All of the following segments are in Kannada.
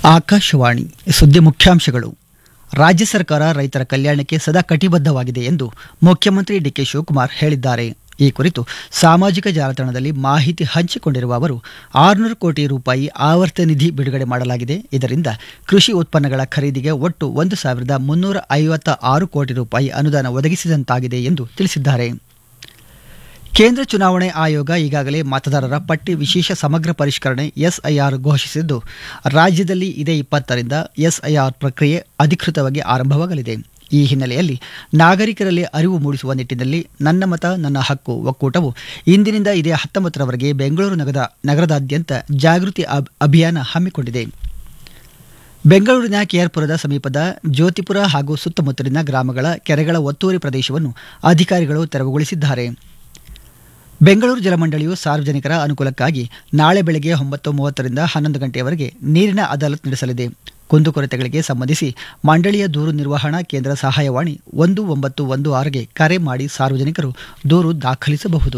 ಆಕಾಶವಾಣಿ ಸುದ್ದಿ ಮುಖ್ಯಾಂಶಗಳು ರಾಜ್ಯ ಸರ್ಕಾರ ರೈತರ ಕಲ್ಯಾಣಕ್ಕೆ ಸದಾ ಕಟಿಬದ್ಧವಾಗಿದೆ ಎಂದು ಮುಖ್ಯಮಂತ್ರಿ ಡಿಕೆ ಶಿವಕುಮಾರ್ ಹೇಳಿದ್ದಾರೆ ಈ ಕುರಿತು ಸಾಮಾಜಿಕ ಜಾಲತಾಣದಲ್ಲಿ ಮಾಹಿತಿ ಹಂಚಿಕೊಂಡಿರುವ ಅವರು ಆರುನೂರು ಕೋಟಿ ರೂಪಾಯಿ ಆವರ್ತ ನಿಧಿ ಬಿಡುಗಡೆ ಮಾಡಲಾಗಿದೆ ಇದರಿಂದ ಕೃಷಿ ಉತ್ಪನ್ನಗಳ ಖರೀದಿಗೆ ಒಟ್ಟು ಒಂದು ಸಾವಿರದ ಮುನ್ನೂರ ಐವತ್ತ ಆರು ಕೋಟಿ ರೂಪಾಯಿ ಅನುದಾನ ಒದಗಿಸಿದಂತಾಗಿದೆ ಎಂದು ತಿಳಿಸಿದ್ದಾರೆ ಕೇಂದ್ರ ಚುನಾವಣೆ ಆಯೋಗ ಈಗಾಗಲೇ ಮತದಾರರ ಪಟ್ಟಿ ವಿಶೇಷ ಸಮಗ್ರ ಪರಿಷ್ಕರಣೆ ಎಸ್ಐಆರ್ ಘೋಷಿಸಿದ್ದು ರಾಜ್ಯದಲ್ಲಿ ಇದೇ ಇಪ್ಪತ್ತರಿಂದ ಎಸ್ಐಆರ್ ಪ್ರಕ್ರಿಯೆ ಅಧಿಕೃತವಾಗಿ ಆರಂಭವಾಗಲಿದೆ ಈ ಹಿನ್ನೆಲೆಯಲ್ಲಿ ನಾಗರಿಕರಲ್ಲಿ ಅರಿವು ಮೂಡಿಸುವ ನಿಟ್ಟಿನಲ್ಲಿ ನನ್ನ ಮತ ನನ್ನ ಹಕ್ಕು ಒಕ್ಕೂಟವು ಇಂದಿನಿಂದ ಇದೇ ಹತ್ತೊಂಬತ್ತರವರೆಗೆ ಬೆಂಗಳೂರು ನಗರದ ನಗರದಾದ್ಯಂತ ಜಾಗೃತಿ ಅಬ್- ಅಭಿಯಾನ ಹಮ್ಮಿಕೊಂಡಿದೆ ಬೆಂಗಳೂರಿನ ಕೆಆರ್ಪುರದ ಸಮೀಪದ ಜ್ಯೋತಿಪುರ ಹಾಗೂ ಸುತ್ತಮುತ್ತಲಿನ ಗ್ರಾಮಗಳ ಕೆರೆಗಳ ಒತ್ತುವರಿ ಪ್ರದೇಶವನ್ನು ಅಧಿಕಾರಿಗಳು ತೆರವುಗೊಳಿಸಿದ್ದಾರೆ ಬೆಂಗಳೂರು ಜಲಮಂಡಳಿಯು ಸಾರ್ವಜನಿಕರ ಅನುಕೂಲಕ್ಕಾಗಿ ನಾಳೆ ಬೆಳಗ್ಗೆ ಒಂಬತ್ತು ಮೂವತ್ತರಿಂದ ಹನ್ನೊಂದು ಗಂಟೆಯವರೆಗೆ ನೀರಿನ ಅದಾಲತ್ ನಡೆಸಲಿದೆ ಕುಂದುಕೊರತೆಗಳಿಗೆ ಸಂಬಂಧಿಸಿ ಮಂಡಳಿಯ ದೂರು ನಿರ್ವಹಣಾ ಕೇಂದ್ರ ಸಹಾಯವಾಣಿ ಒಂದು ಒಂಬತ್ತು ಒಂದು ಆರುಗೆ ಕರೆ ಮಾಡಿ ಸಾರ್ವಜನಿಕರು ದೂರು ದಾಖಲಿಸಬಹುದು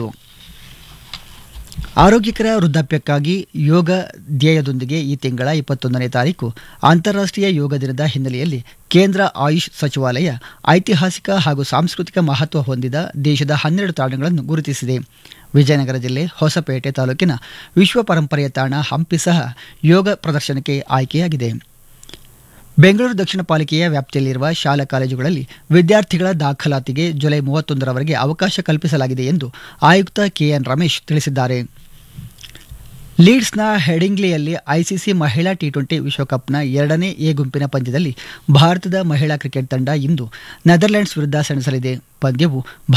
ಆರೋಗ್ಯಕರ ವೃದ್ಧಾಪ್ಯಕ್ಕಾಗಿ ಯೋಗ ಧ್ಯೇಯದೊಂದಿಗೆ ಈ ತಿಂಗಳ ಇಪ್ಪತ್ತೊಂದನೇ ತಾರೀಕು ಅಂತಾರಾಷ್ಟ್ರೀಯ ಯೋಗ ದಿನದ ಹಿನ್ನೆಲೆಯಲ್ಲಿ ಕೇಂದ್ರ ಆಯುಷ್ ಸಚಿವಾಲಯ ಐತಿಹಾಸಿಕ ಹಾಗೂ ಸಾಂಸ್ಕೃತಿಕ ಮಹತ್ವ ಹೊಂದಿದ ದೇಶದ ಹನ್ನೆರಡು ತಾಣಗಳನ್ನು ಗುರುತಿಸಿದೆ ವಿಜಯನಗರ ಜಿಲ್ಲೆ ಹೊಸಪೇಟೆ ತಾಲೂಕಿನ ವಿಶ್ವ ಪರಂಪರೆಯ ತಾಣ ಹಂಪಿ ಸಹ ಯೋಗ ಪ್ರದರ್ಶನಕ್ಕೆ ಆಯ್ಕೆಯಾಗಿದೆ ಬೆಂಗಳೂರು ದಕ್ಷಿಣ ಪಾಲಿಕೆಯ ವ್ಯಾಪ್ತಿಯಲ್ಲಿರುವ ಶಾಲಾ ಕಾಲೇಜುಗಳಲ್ಲಿ ವಿದ್ಯಾರ್ಥಿಗಳ ದಾಖಲಾತಿಗೆ ಜುಲೈ ಮೂವತ್ತೊಂದರವರೆಗೆ ಅವಕಾಶ ಕಲ್ಪಿಸಲಾಗಿದೆ ಎಂದು ಆಯುಕ್ತ ಕೆಎನ್ ರಮೇಶ್ ತಿಳಿಸಿದ್ದಾರೆ ಲೀಡ್ಸ್ನ ಹೆಡಿಂಗ್ಲಿಯಲ್ಲಿ ಐಸಿಸಿ ಮಹಿಳಾ ಟಿ ಟ್ವೆಂಟಿ ವಿಶ್ವಕಪ್ನ ಎರಡನೇ ಎ ಗುಂಪಿನ ಪಂದ್ಯದಲ್ಲಿ ಭಾರತದ ಮಹಿಳಾ ಕ್ರಿಕೆಟ್ ತಂಡ ಇಂದು ನೆದರ್ಲೆಂಡ್ಸ್ ವಿರುದ್ಧ ಸೆಣಸಲಿದೆ ಪಂದ್ಯವು